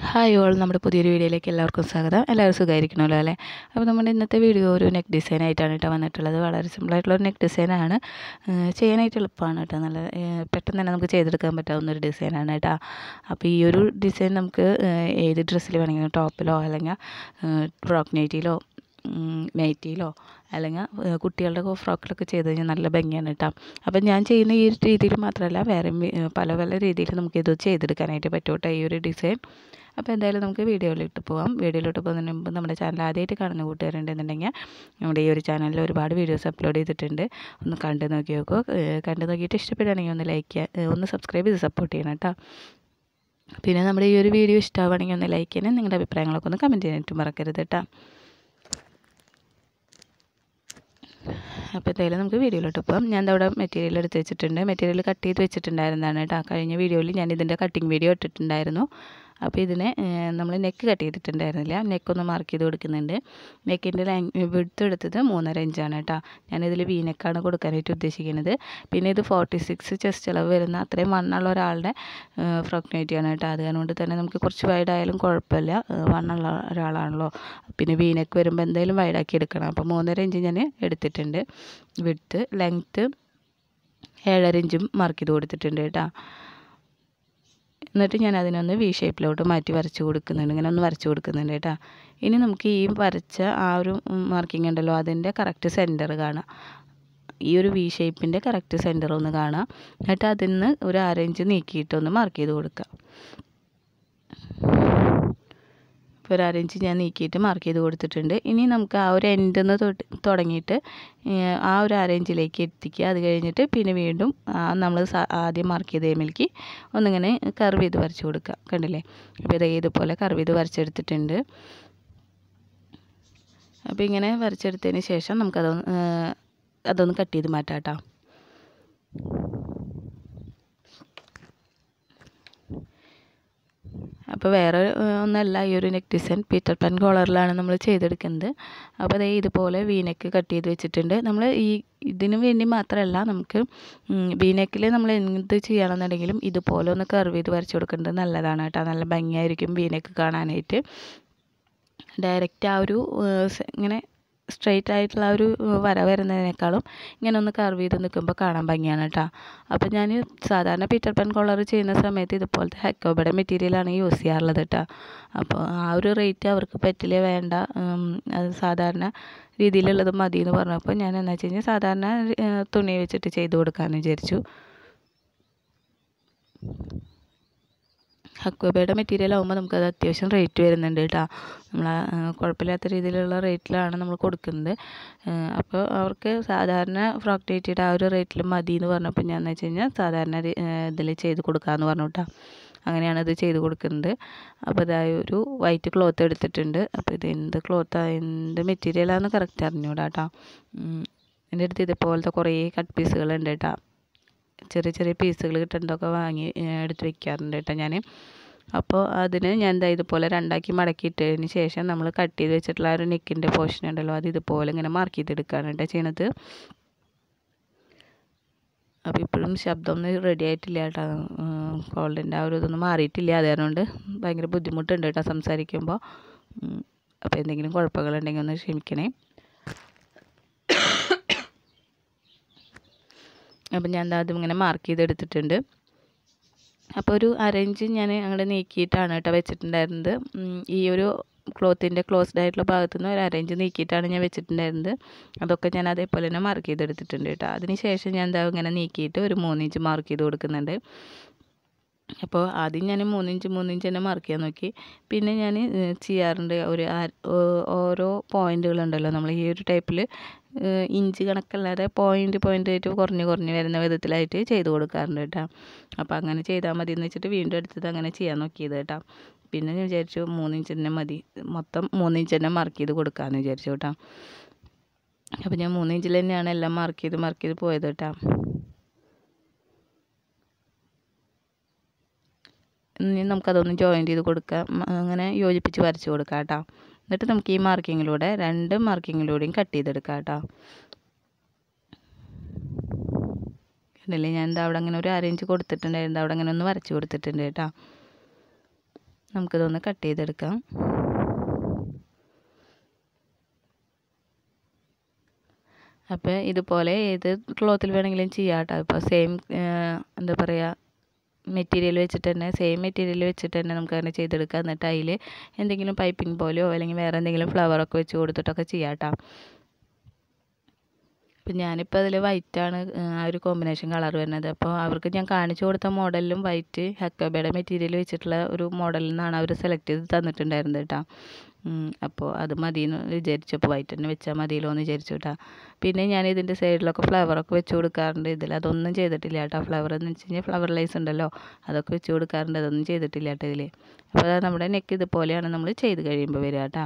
hi all നമ്മുടെ പുതിയൊരു വീഡിയോയിലേക്ക് എല്ലാവർക്കും സ്വാഗതം എല്ലാവരും സുഖമായിരിക്കണമല്ലോ അല്ലേ അപ്പോൾ നമ്മുടെ ഇന്നത്തെ വീഡിയോ ഒരു നെക്ക് ഡിസൈൻ ആയിട്ടാണ് കേട്ടോ വന്നിട്ടുള്ളത് വളരെ സിമ്പിളായിട്ടുള്ള ഒരു നെക്ക് ഡിസൈനാണ് ചെയ്യാനായിട്ട് എളുപ്പമാണ് കേട്ടോ നല്ല ഏഹ് പെട്ടെന്ന് തന്നെ നമുക്ക് ചെയ്തെടുക്കാൻ പറ്റാവുന്ന ഒരു ഡിസൈനാണ് കേട്ടോ അപ്പോൾ ഈ ഒരു ഡിസൈൻ നമുക്ക് ഏഹ് ഏത് ഡ്രസ്സിൽ വേണമെങ്കിലും ടോപ്പിലോ അല്ലെങ്കിൽ ഫ്രോക്ക് നൈറ്റിയിലോ നൈറ്റിയിലോ അല്ലെങ്കിൽ ഏഹ് കുട്ടികളുടെ ഫ്രോക്കിലൊക്കെ ചെയ്ത് കഴിഞ്ഞാൽ നല്ല ഭംഗിയാണ് കേട്ടോ അപ്പം ഞാൻ ചെയ്യുന്ന ഈ ഒരു രീതിയിൽ മാത്രമല്ല വേറെ പല പല രീതിയിൽ നമുക്ക് ഇത് ചെയ്തെടുക്കാനായിട്ട് പറ്റും കേട്ടോ ഈ ഒരു ഡിസൈൻ അപ്പോൾ എന്തായാലും നമുക്ക് വീഡിയോയിലിട്ട് പോകാം വീഡിയോയിലോട്ട് പോകുന്നതിന് മുമ്പ് നമ്മുടെ ചാനൽ ആദ്യമായിട്ട് കാണുന്ന കൂട്ടുകാരുണ്ടെന്നുണ്ടെങ്കിൽ നമ്മുടെ ഈ ഒരു ചാനലിൽ ഒരുപാട് വീഡിയോസ് അപ്ലോഡ് ചെയ്തിട്ടുണ്ട് ഒന്ന് കണ്ടു നോക്കി നോക്കൂ ഏഹ് കണ്ടു നോക്കിയിട്ട് ഇഷ്ടപ്പെടുകയാണെങ്കിൽ ഒന്ന് ലൈക്ക് ചെയ്യുക ഒന്ന് സബ്സ്ക്രൈബ് ചെയ്ത് സപ്പോർട്ട് ചെയ്യണം കേട്ടോ പിന്നെ നമ്മുടെ ഈ ഒരു വീഡിയോ ഇഷ്ടമാവുകയാണെങ്കിൽ ഒന്ന് ലൈക്ക് ചെയ്യണം നിങ്ങളുടെ അഭിപ്രായങ്ങളൊക്കെ ഒന്ന് കമൻറ്റ് ചെയ്യാനായിട്ട് മറക്കരുത് കേട്ടോ അപ്പോൾ എന്തായാലും നമുക്ക് വീഡിയോയിലോട്ട് പോകാം ഞാൻ അവിടെ മെറ്റീരിയൽ എടുത്ത് വെച്ചിട്ടുണ്ട് മെറ്റീരിയൽ കട്ട് ചെയ്ത് വെച്ചിട്ടുണ്ടായിരുന്നതാണ് കേട്ടോ കഴിഞ്ഞ വീഡിയോയിൽ ഞാൻ ഇതിൻ്റെ കട്ടിങ് വീഡിയോ ഇട്ടിട്ടുണ്ടായിരുന്നു അപ്പോൾ ഇതിനെ നമ്മൾ നെക്ക് കട്ട് ചെയ്തിട്ടുണ്ടായിരുന്നില്ല നെക്കൊന്ന് മാർക്ക് ചെയ്ത് കൊടുക്കുന്നുണ്ട് നെക്കിൻ്റെ ലെങ് വിടുത്ത് എടുത്തത് മൂന്നര ഇഞ്ചാണ് കേട്ടോ ഞാനിതിൽ വി നെക്കാണ് കൊടുക്കാനായിട്ട് ഉദ്ദേശിക്കുന്നത് പിന്നെ ഇത് ഫോർട്ടി സിക്സ് ചെസ്റ്റ് അളവ് വരുന്ന അത്രയും വണ്ണുള്ള ഒരാളുടെ ഫ്രോക്ക് നൈറ്റിയാണ് കേട്ടോ അത് അതുകൊണ്ട് തന്നെ നമുക്ക് കുറച്ച് വൈഡായാലും കുഴപ്പമില്ല വണ്ണുള്ള ഒരാളാണല്ലോ പിന്നെ വി നെക്ക് വരുമ്പോൾ എന്തായാലും വൈഡാക്കി എടുക്കണം അപ്പോൾ മൂന്നര ഇഞ്ച് ഞാൻ എടുത്തിട്ടുണ്ട് വിടുത്ത് ലെങ്ത്ത് ഏഴര ഇഞ്ചും മാർക്ക് ചെയ്ത് കൊടുത്തിട്ടുണ്ട് കേട്ടോ എന്നിട്ട് ഞാൻ അതിനൊന്ന് വി ഷേപ്പിലോട്ട് മാറ്റി വരച്ച് കൊടുക്കുന്നുണ്ട് ഇങ്ങനെ ഒന്ന് വരച്ച് കൊടുക്കുന്നുണ്ട് കേട്ടോ ഇനി നമുക്ക് ഈ വരച്ച ആ ഒരു മാർക്കിംഗ് ഉണ്ടല്ലോ അതിൻ്റെ കറക്റ്റ് സെൻറ്റർ കാണാം ഈ ഒരു വി ഷേപ്പിൻ്റെ കറക്റ്റ് സെൻറ്റർ ഒന്ന് കാണാം എന്നിട്ട് അതിൽ നിന്ന് ഒരു അരഞ്ച് നീക്കിയിട്ടൊന്ന് മാർക്ക് ചെയ്ത് കൊടുക്കുക ഇപ്പോൾ ഒരു അരഞ്ച് ഞാൻ നീക്കിയിട്ട് മാർക്ക് ചെയ്ത് കൊടുത്തിട്ടുണ്ട് ഇനി നമുക്ക് ആ ഒരു എൻഡിൽ നിന്ന് തൊട്ട് തുടങ്ങിയിട്ട് ആ ഒരു അരഞ്ചിലേക്ക് എത്തിക്കുക അത് കഴിഞ്ഞിട്ട് പിന്നെ വീണ്ടും നമ്മൾ ആദ്യം മാർക്ക് ചെയ്ത എമ്മിലേക്ക് ഒന്നിങ്ങനെ കർവ് ചെയ്ത് വരച്ച് കൊടുക്കുക കണ്ടില്ലേ അപ്പോൾ ഇത് ഇതുപോലെ കർവ് ചെയ്ത് വരച്ചെടുത്തിട്ടുണ്ട് അപ്പോൾ ഇങ്ങനെ വരച്ചെടുത്തതിന് ശേഷം നമുക്കതൊന്ന് അതൊന്ന് കട്ട് ചെയ്ത് മാറ്റാം കേട്ടോ അപ്പോൾ വേറെ ഒന്നല്ല ഈ ഒരു നെക്ക് ഡിസൈൻ പീറ്റർ പാൻ കോളറിലാണ് നമ്മൾ ചെയ്തെടുക്കുന്നത് അപ്പോൾ അതേ ഇതുപോലെ വി നെക്ക് കട്ട് ചെയ്ത് വെച്ചിട്ടുണ്ട് നമ്മൾ ഈ ഇതിനു വേണ്ടി മാത്രമല്ല നമുക്ക് വി നെക്കിൽ നമ്മൾ എന്ത് ചെയ്യണമെന്നുണ്ടെങ്കിലും ഇതുപോലെ ഒന്ന് കർവ് ചെയ്ത് വരച്ച് കൊടുക്കേണ്ടത് നല്ലതാണ് കേട്ടോ നല്ല ഭംഗിയായിരിക്കും വി നെക്ക് കാണാനായിട്ട് ഡയറക്റ്റ് ആ ഒരു ഇങ്ങനെ സ്ട്രെയിറ്റ് ആയിട്ടുള്ള ഒരു വര വരുന്നതിനേക്കാളും ഇങ്ങനെ ഒന്ന് കർവ് ചെയ്ത് നിൽക്കുമ്പോൾ കാണാൻ ഭംഗിയാണ് കേട്ടോ അപ്പോൾ ഞാൻ സാധാരണ പീറ്റർ പാൻ കോളർ ചെയ്യുന്ന സമയത്ത് ഇതുപോലത്തെ ഹെക്കോബയുടെ മെറ്റീരിയലാണ് യൂസ് ചെയ്യാറുള്ളത് കേട്ടോ അപ്പോൾ ആ ഒരു റേറ്റ് അവർക്ക് പറ്റില്ല വേണ്ട അത് സാധാരണ രീതിയിലുള്ളത് മതി എന്ന് പറഞ്ഞപ്പോൾ ഞാൻ എന്താ വെച്ച് കഴിഞ്ഞാൽ സാധാരണ തുണി വെച്ചിട്ട് ചെയ്ത് കൊടുക്കാമെന്ന് വിചാരിച്ചു ഹക്കോബയുടെ മെറ്റീരിയൽ ആകുമ്പോൾ നമുക്കത് അത്യാവശ്യം റേറ്റ് വരുന്നുണ്ട് കേട്ടോ നമ്മൾ കുഴപ്പമില്ലാത്ത രീതിയിലുള്ള റേറ്റിലാണ് നമ്മൾ കൊടുക്കുന്നത് അപ്പോൾ അവർക്ക് സാധാരണ ഫ്രോക്ക് ഡേറ്റിയുടെ ആ ഒരു റേറ്റിൽ മതി എന്ന് പറഞ്ഞപ്പോൾ ഞാൻ എന്ന് വെച്ച് കഴിഞ്ഞാൽ സാധാരണ ഇതിൽ ചെയ്ത് കൊടുക്കാമെന്ന് പറഞ്ഞു കേട്ടോ അങ്ങനെയാണ് ഇത് ചെയ്ത് കൊടുക്കുന്നത് അപ്പോൾ ഇതായ ഒരു വൈറ്റ് ക്ലോത്ത് എടുത്തിട്ടുണ്ട് അപ്പോൾ ഇത് എന്ത് ക്ലോത്താണ് എന്ത് മെറ്റീരിയലാണെന്ന് കറക്റ്റ് അറിഞ്ഞൂടാ കേട്ടോ എൻ്റെ അടുത്ത് ഇതുപോലത്തെ കുറേ കട്ട് പീസുകളുണ്ട് കേട്ടോ ചെറിയ ചെറിയ പീസുകൾ കിട്ടുന്നതൊക്കെ വാങ്ങി എടുത്ത് വെക്കാറുണ്ട് കേട്ടോ ഞാൻ അപ്പോൾ അതിന് ഞാൻ എന്താ ഇതുപോലെ രണ്ടാക്കി മടക്കിയിട്ടതിന് ശേഷം നമ്മൾ കട്ട് ചെയ്ത് വെച്ചിട്ടുള്ള ആ ഒരു നെക്കിൻ്റെ പോർഷൻ ഉണ്ടല്ലോ അത് ഇതുപോലെ ഇങ്ങനെ മാർക്ക് ചെയ്തെടുക്കുകയാണ് കേട്ടോ ചെയ്യണത് അപ്പോൾ ഇപ്പോഴും ശബ്ദം ഒന്നും റെഡി ആയിട്ടില്ല കേട്ടോ കോൾഡിൻ്റെ ആ ഒരു ഇതൊന്നും മാറിയിട്ടില്ല അതുകൊണ്ട് ഭയങ്കര ബുദ്ധിമുട്ടുണ്ട് കേട്ടോ സംസാരിക്കുമ്പോൾ അപ്പോൾ എന്തെങ്കിലും കുഴപ്പങ്ങളുണ്ടെങ്കിൽ ഒന്ന് ക്ഷമിക്കണേ അപ്പം ഞാൻ എന്താ അതും ഇങ്ങനെ മാർക്ക് ചെയ്തെടുത്തിട്ടുണ്ട് അപ്പോൾ ഒരു അരഞ്ച് ഞാൻ അങ്ങോട്ട് നീക്കിയിട്ടാണ് കേട്ടോ വെച്ചിട്ടുണ്ടായിരുന്നത് ഈ ഒരു ക്ലോത്തിൻ്റെ ക്ലോസ്ഡ് ആയിട്ടുള്ള ഭാഗത്തു നിന്ന് ഒരു അരഞ്ച് നീക്കിയിട്ടാണ് ഞാൻ വെച്ചിട്ടുണ്ടായിരുന്നത് അതൊക്കെ ഞാൻ അതേപോലെ തന്നെ മാർക്ക് ചെയ്തെടുത്തിട്ടുണ്ട് കേട്ടോ അതിന് ശേഷം ഞാൻ എന്താ ഇങ്ങനെ നീക്കിയിട്ട് ഒരു മൂന്നിഞ്ച് മാർക്ക് ചെയ്ത് കൊടുക്കുന്നുണ്ട് അപ്പോൾ ആദ്യം ഞാൻ മൂന്നിഞ്ച് മൂന്നിഞ്ച് തന്നെ മാർക്ക് ചെയ്യാൻ നോക്കി പിന്നെ ഞാൻ ചെയ്യാറുണ്ട് ഒരു ഓരോ പോയിന്റുകളുണ്ടല്ലോ നമ്മൾ ഈ ഒരു ടൈപ്പിൽ ഇഞ്ച് കണക്കല്ലാതെ പോയിന്റ് പോയിന്റ് ആയിട്ട് കുറഞ്ഞ് കുറഞ്ഞ് വരുന്ന വിധത്തിലായിട്ട് ചെയ്ത് കൊടുക്കാറുണ്ട് കേട്ടോ അപ്പോൾ അങ്ങനെ ചെയ്താൽ മതി എന്ന് വെച്ചിട്ട് വീണ്ടും എടുത്തത് അങ്ങനെ ചെയ്യാൻ നോക്കിയത് കേട്ടോ പിന്നെ ഞാൻ വിചാരിച്ചു മൂന്നിഞ്ച് തന്നെ മതി മൊത്തം മൂന്നിഞ്ച് തന്നെ മാർക്ക് ചെയ്ത് കൊടുക്കാമെന്ന് വിചാരിച്ചു കേട്ടോ അപ്പോൾ ഞാൻ മൂന്നിഞ്ചിൽ തന്നെയാണ് എല്ലാം മാർക്ക് ചെയ്ത് മാർക്ക് ചെയ്ത് പോയത് കേട്ടോ ഇനി നമുക്കതൊന്ന് ജോയിൻ ചെയ്ത് കൊടുക്കാം അങ്ങനെ യോജിപ്പിച്ച് വരച്ച് കൊടുക്കാം കേട്ടോ എന്നിട്ട് നമുക്ക് ഈ മാർക്കിങ്ങിലൂടെ രണ്ട് മാർക്കിങ്ങിലൂടെയും കട്ട് ചെയ്തെടുക്കാം കേട്ടോ കണ്ടില്ലേ ഞാൻ എന്താ അവിടെ അങ്ങനെ ഒരു അരേഞ്ച് കൊടുത്തിട്ടുണ്ടായിരുന്നു അവിടെ അങ്ങനെ ഒന്ന് വരച്ച് കൊടുത്തിട്ടുണ്ട് കേട്ടോ നമുക്കിതൊന്ന് കട്ട് ചെയ്തെടുക്കാം അപ്പോൾ ഇതുപോലെ ഏത് ക്ലോത്തിൽ വേണമെങ്കിലും ചെയ്യാം കേട്ടോ ഇപ്പോൾ സെയിം എന്താ പറയുക മെറ്റീരിയൽ വെച്ചിട്ട് തന്നെ സെയിം മെറ്റീരിയൽ വെച്ചിട്ട് തന്നെ നമുക്ക് അങ്ങനെ ചെയ്തെടുക്കാം എന്നിട്ട് അതിൽ എന്തെങ്കിലും പൈപ്പിംഗ് പോലെയോ അല്ലെങ്കിൽ വേറെ എന്തെങ്കിലും ഫ്ലവറൊക്കെ വെച്ച് കൊടുത്തിട്ടൊക്കെ ചെയ്യാം കേട്ടോ ഇപ്പം ഞാനിപ്പോൾ അതിൽ വൈറ്റാണ് ആ ഒരു കോമ്പിനേഷൻ കളർ വരുന്നത് അപ്പോൾ അവർക്ക് ഞാൻ കാണിച്ചു കൊടുത്ത മോഡലിലും വൈറ്റ് ഹക്കബയുടെ മെറ്റീരിയൽ വെച്ചിട്ടുള്ള ഒരു മോഡലിൽ നിന്നാണ് അവർ സെലക്ട് ചെയ്ത് തന്നിട്ടുണ്ടായിരുന്നത് കേട്ടോ അപ്പോൾ അത് മതിയെന്ന് വിചാരിച്ചപ്പോൾ വൈറ്റ് തന്നെ വെച്ചാൽ മതിയല്ലോ എന്ന് വിചാരിച്ചു കേട്ടോ പിന്നെ ഞാൻ ഇതിൻ്റെ സൈഡിലൊക്കെ ഫ്ലവറൊക്കെ വെച്ച് കൊടുക്കാറുണ്ട് ഇതിൽ അതൊന്നും ചെയ്തിട്ടില്ല കേട്ടോ ഫ്ലവർ എന്ന് വെച്ച് കഴിഞ്ഞാൽ ഫ്ലവർ ലൈസ് ഉണ്ടല്ലോ അതൊക്കെ വെച്ച് കൊടുക്കാറുണ്ട് അതൊന്നും ചെയ്തിട്ടില്ല കേട്ടോ ഇതിൽ അപ്പോൾ നമ്മുടെ നെക്ക് ഇതുപോലെയാണ് നമ്മൾ ചെയ്ത് കഴിയുമ്പോൾ വരിക കേട്ടോ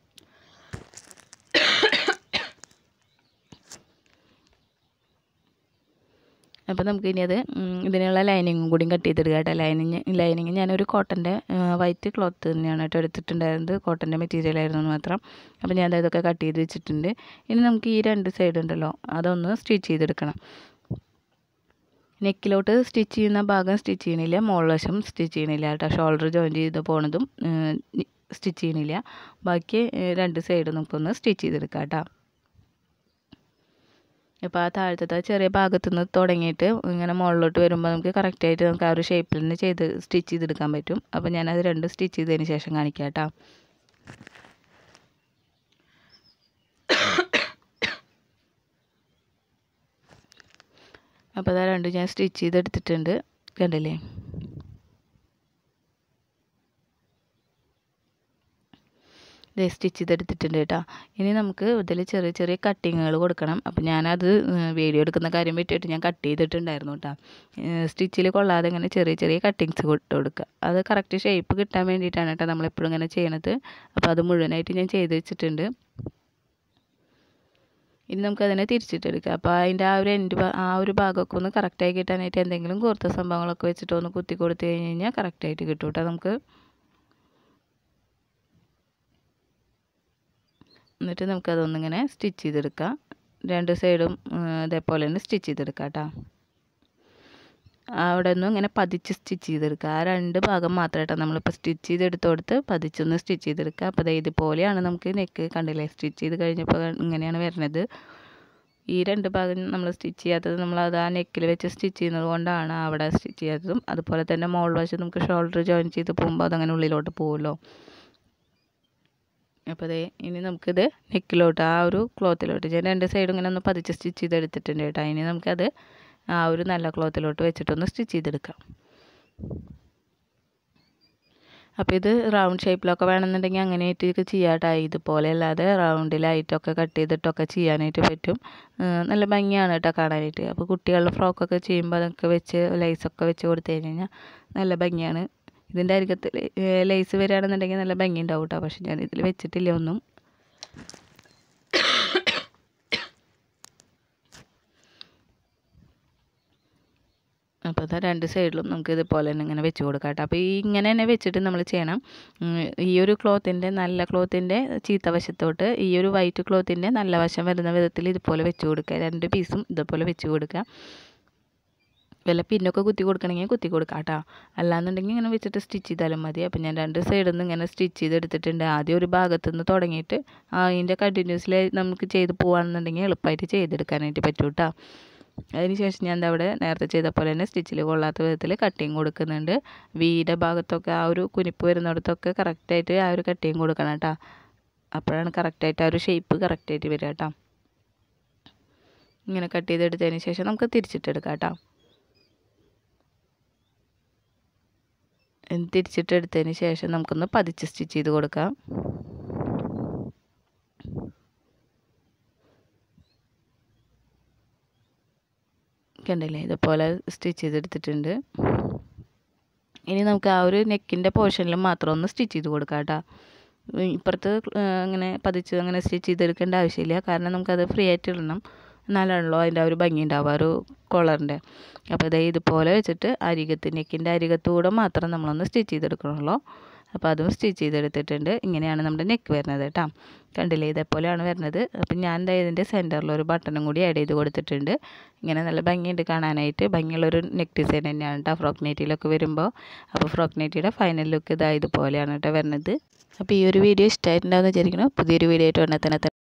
അപ്പോൾ നമുക്ക് ഇനി അത് ഇതിനുള്ള ലൈനിങ്ങും കൂടിയും കട്ട് ചെയ്തിടുക കേട്ടോ ലൈനിങ് ലൈനിങ് ഞാനൊരു കോട്ടൻ്റെ വൈറ്റ് ക്ലോത്ത് തന്നെയാണ് കേട്ടോ എടുത്തിട്ടുണ്ടായിരുന്നത് കോട്ടൻ്റെ മെറ്റീരിയൽ ആയിരുന്നു മാത്രം അപ്പോൾ ഞാൻ ഇതൊക്കെ കട്ട് ചെയ്ത് വെച്ചിട്ടുണ്ട് ഇനി നമുക്ക് ഈ രണ്ട് സൈഡ് ഉണ്ടല്ലോ അതൊന്ന് സ്റ്റിച്ച് ചെയ്തെടുക്കണം നെക്കിലോട്ട് സ്റ്റിച്ച് ചെയ്യുന്ന ഭാഗം സ്റ്റിച്ച് ചെയ്യണില്ല മോൾ വശം സ്റ്റിച്ച് ചെയ്യണില്ല കേട്ടോ ഷോൾഡർ ജോയിൻ ചെയ്ത് പോണതും സ്റ്റിച്ച് ചെയ്യണില്ല ബാക്കി രണ്ട് സൈഡ് നമുക്കൊന്ന് സ്റ്റിച്ച് ചെയ്തെടുക്കാം കേട്ടോ അപ്പോൾ ആ താഴത്തെ ചെറിയ ഭാഗത്തു നിന്ന് തുടങ്ങിയിട്ട് ഇങ്ങനെ മുകളിലോട്ട് വരുമ്പോൾ നമുക്ക് കറക്റ്റായിട്ട് നമുക്ക് ആ ഒരു ഷേപ്പിൽ തന്നെ ചെയ്ത് സ്റ്റിച്ച് ചെയ്തെടുക്കാൻ പറ്റും അപ്പോൾ ഞാനത് രണ്ട് സ്റ്റിച്ച് ചെയ്തതിന് ശേഷം കാണിക്കാം കേട്ടോ അപ്പോൾ അതാ രണ്ട് ഞാൻ സ്റ്റിച്ച് ചെയ്തെടുത്തിട്ടുണ്ട് കണ്ടില്ലേ ഇത് സ്റ്റിച്ച് ചെയ്തെടുത്തിട്ടുണ്ട് കേട്ടോ ഇനി നമുക്ക് ഇതിൽ ചെറിയ ചെറിയ കട്ടിങ്ങുകൾ കൊടുക്കണം അപ്പോൾ ഞാനത് വീഡിയോ എടുക്കുന്ന കാര്യം പറ്റിയിട്ട് ഞാൻ കട്ട് ചെയ്തിട്ടുണ്ടായിരുന്നു കേട്ടോ സ്റ്റിച്ചിൽ കൊള്ളാതെ ഇങ്ങനെ ചെറിയ ചെറിയ കട്ടിങ്സ് ഇട്ട് കൊടുക്കുക അത് കറക്റ്റ് ഷേപ്പ് കിട്ടാൻ വേണ്ടിയിട്ടാണ് കേട്ടോ നമ്മളെപ്പോഴും ഇങ്ങനെ ചെയ്യണത് അപ്പോൾ അത് മുഴുവനായിട്ട് ഞാൻ ചെയ്ത് വെച്ചിട്ടുണ്ട് ഇനി നമുക്കതിനെ തിരിച്ചിട്ടെടുക്കാം അപ്പോൾ അതിൻ്റെ ആ ഒരു എൻഡ് ആ ഒരു ഭാഗമൊക്കെ ഒന്ന് കറക്റ്റായി കിട്ടാനായിട്ട് എന്തെങ്കിലും കോർത്ത സംഭവങ്ങളൊക്കെ വെച്ചിട്ട് ഒന്ന് കുത്തി കൊടുത്തു കഴിഞ്ഞ് കഴിഞ്ഞാൽ കറക്റ്റായിട്ട് കിട്ടും കേട്ടോ നമുക്ക് എന്നിട്ട് നമുക്കതൊന്നിങ്ങനെ സ്റ്റിച്ച് ചെയ്തെടുക്കാം രണ്ട് സൈഡും ഇതേപോലെ തന്നെ സ്റ്റിച്ച് ചെയ്തെടുക്കാം കേട്ടോ അവിടെ നിന്നും ഇങ്ങനെ പതിച്ച് സ്റ്റിച്ച് ചെയ്തെടുക്കുക ആ രണ്ട് ഭാഗം മാത്രമായിട്ടാണ് നമ്മളിപ്പോൾ സ്റ്റിച്ച് ചെയ്തെടുത്ത് കൊടുത്ത് പതിച്ചൊന്ന് സ്റ്റിച്ച് ചെയ്തെടുക്കുക അപ്പോൾ ഇതുപോലെയാണ് നമുക്ക് നെക്ക് കണ്ടില്ലേ സ്റ്റിച്ച് ചെയ്ത് കഴിഞ്ഞപ്പോൾ ഇങ്ങനെയാണ് വരുന്നത് ഈ രണ്ട് ഭാഗം നമ്മൾ സ്റ്റിച്ച് ചെയ്യാത്തത് നമ്മൾ അത് ആ നെക്കിൽ വെച്ച് സ്റ്റിച്ച് ചെയ്യുന്നത് കൊണ്ടാണ് അവിടെ സ്റ്റിച്ച് ചെയ്യാത്തതും അതുപോലെ തന്നെ മോൾ വശം നമുക്ക് ഷോൾഡർ ജോയിൻ ചെയ്ത് പോകുമ്പോൾ അതങ്ങനെ ഉള്ളിലോട്ട് പോകുമല്ലോ അപ്പോൾ അതേ ഇനി നമുക്കിത് നെക്കിലോട്ട് ആ ഒരു ക്ലോത്തിലോട്ട് ഞാൻ രണ്ട് സൈഡും ഇങ്ങനെ ഒന്ന് പതിച്ച് സ്റ്റിച്ച് ചെയ്തെടുത്തിട്ടുണ്ട് കേട്ടോ ഇനി നമുക്കത് ആ ഒരു നല്ല ക്ലോത്തിലോട്ട് വെച്ചിട്ടൊന്ന് സ്റ്റിച്ച് ചെയ്തെടുക്കാം അപ്പോൾ ഇത് റൗണ്ട് ഷേപ്പിലൊക്കെ വേണമെന്നുണ്ടെങ്കിൽ അങ്ങനെയായിട്ട് ഇത് ചെയ്യാട്ടോ ഇതുപോലെ അല്ലാതെ റൗണ്ടിലായിട്ടൊക്കെ കട്ട് ചെയ്തിട്ടൊക്കെ ചെയ്യാനായിട്ട് പറ്റും നല്ല ഭംഗിയാണ് കേട്ടോ കാണാനായിട്ട് അപ്പോൾ കുട്ടികളുടെ ഫ്രോക്കൊക്കെ ചെയ്യുമ്പോൾ അതൊക്കെ വെച്ച് ലൈസൊക്കെ വെച്ച് കൊടുത്തു കഴിഞ്ഞാൽ നല്ല ഭംഗിയാണ് ഇതിൻ്റെ അരികത്തിൽ ലേസ് വരികയാണെന്നുണ്ടെങ്കിൽ നല്ല ഭംഗി ഉണ്ടാവും കേട്ടോ പക്ഷെ ഞാൻ ഇതിൽ വെച്ചിട്ടില്ല ഒന്നും അപ്പോൾ അതാ രണ്ട് സൈഡിലും നമുക്ക് ഇതുപോലെ തന്നെ ഇങ്ങനെ വെച്ച് കൊടുക്കാം കേട്ടോ അപ്പോൾ ഈ ഇങ്ങനെ തന്നെ വെച്ചിട്ട് നമ്മൾ ചെയ്യണം ഈ ഒരു ക്ലോത്തിൻ്റെ നല്ല ക്ലോത്തിൻ്റെ ചീത്ത വശത്തോട്ട് ഈ ഒരു വൈറ്റ് ക്ലോത്തിൻ്റെ നല്ല വശം വരുന്ന വിധത്തിൽ ഇതുപോലെ വെച്ച് കൊടുക്കുക രണ്ട് പീസും ഇതുപോലെ വെച്ച് കൊടുക്കുക വല്ല പിന്നൊക്കെ കുത്തി കൊടുക്കണമെങ്കിൽ കുത്തി കൊടുക്കാം കേട്ടോ അല്ലാന്നുണ്ടെങ്കിൽ ഇങ്ങനെ വെച്ചിട്ട് സ്റ്റിച്ച് ചെയ്താലും മതി അപ്പം ഞാൻ രണ്ട് സൈഡിൽ നിന്ന് ഇങ്ങനെ സ്റ്റിച്ച് ചെയ്തെടുത്തിട്ടുണ്ട് ആദ്യം ഒരു ഭാഗത്തു നിന്ന് തുടങ്ങിയിട്ട് അതിൻ്റെ കണ്ടിന്യൂസ്ലി നമുക്ക് ചെയ്ത് പോവുകയാണെന്നുണ്ടെങ്കിൽ എളുപ്പമായിട്ട് ചെയ്തെടുക്കാനായിട്ട് പറ്റും കേട്ടോ അതിനുശേഷം ഞാൻ എന്താ അവിടെ നേരത്തെ ചെയ്ത പോലെ തന്നെ സ്റ്റിച്ചിൽ കൊള്ളാത്ത വിധത്തിൽ കട്ടിങ് കൊടുക്കുന്നുണ്ട് വീടെ ഭാഗത്തൊക്കെ ആ ഒരു കുനിപ്പ് വരുന്നിടത്തൊക്കെ കറക്റ്റായിട്ട് ആ ഒരു കട്ടിങ് കൊടുക്കണം കേട്ടോ അപ്പോഴാണ് കറക്റ്റായിട്ട് ആ ഒരു ഷേപ്പ് കറക്റ്റായിട്ട് വരിക കേട്ടോ ഇങ്ങനെ കട്ട് ചെയ്തെടുത്തതിന് ശേഷം നമുക്ക് തിരിച്ചിട്ടെടുക്കാം കേട്ടോ തിരിച്ചിട്ടെടുത്തതിന് ശേഷം നമുക്കൊന്ന് പതിച്ച് സ്റ്റിച്ച് ചെയ്ത് കൊടുക്കാം കണ്ടില്ലേ ഇതുപോലെ സ്റ്റിച്ച് ചെയ്തെടുത്തിട്ടുണ്ട് ഇനി നമുക്ക് ആ ഒരു നെക്കിൻ്റെ പോർഷനിൽ മാത്രം ഒന്ന് സ്റ്റിച്ച് ചെയ്ത് കൊടുക്കാം കേട്ടോ ഇപ്പുറത്ത് അങ്ങനെ പതിച്ച് അങ്ങനെ സ്റ്റിച്ച് ചെയ്തെടുക്കേണ്ട ആവശ്യമില്ല കാരണം നമുക്കത് ഫ്രീ ആയിട്ട് ഇടണം എന്നാലാണല്ലോ അതിൻ്റെ ആ ഒരു ഭംഗി ഉണ്ടാവുക ഒരു കോളറിൻ്റെ അപ്പോൾ ഇതേ ഇതുപോലെ വെച്ചിട്ട് അരികത്ത് നെക്കിൻ്റെ അരികത്തൂടെ മാത്രം നമ്മളൊന്ന് സ്റ്റിച്ച് ചെയ്തെടുക്കണമല്ലോ അപ്പോൾ അതും സ്റ്റിച്ച് ചെയ്തെടുത്തിട്ടുണ്ട് ഇങ്ങനെയാണ് നമ്മുടെ നെക്ക് വരുന്നത് കേട്ടോ കണ്ടില്ലേ ഇതേപോലെയാണ് വരുന്നത് അപ്പം ഞാൻ എന്താ ഇതിൻ്റെ സെൻറ്ററിൽ ഒരു ബട്ടണും കൂടി ആഡ് ചെയ്ത് കൊടുത്തിട്ടുണ്ട് ഇങ്ങനെ നല്ല ഭംഗിയുണ്ട് കാണാനായിട്ട് ഭംഗിയുള്ളൊരു നെക്ക് ഡിസൈൻ തന്നെയാണ് കേട്ടോ ഫ്രോക്ക് നെറ്റിയിലൊക്കെ വരുമ്പോൾ അപ്പോൾ ഫ്രോക്ക് നെറ്റിയുടെ ഫൈനൽ ലുക്ക് ഇതാ ഇതുപോലെയാണ് കേട്ടോ വരുന്നത് അപ്പോൾ ഈ ഒരു വീഡിയോ ഇഷ്ടമായിട്ടുണ്ടാവുമെന്ന് വിചാരിക്കണം പുതിയൊരു വീഡിയോ ആയിട്ട് ഉടനെ തന്നെ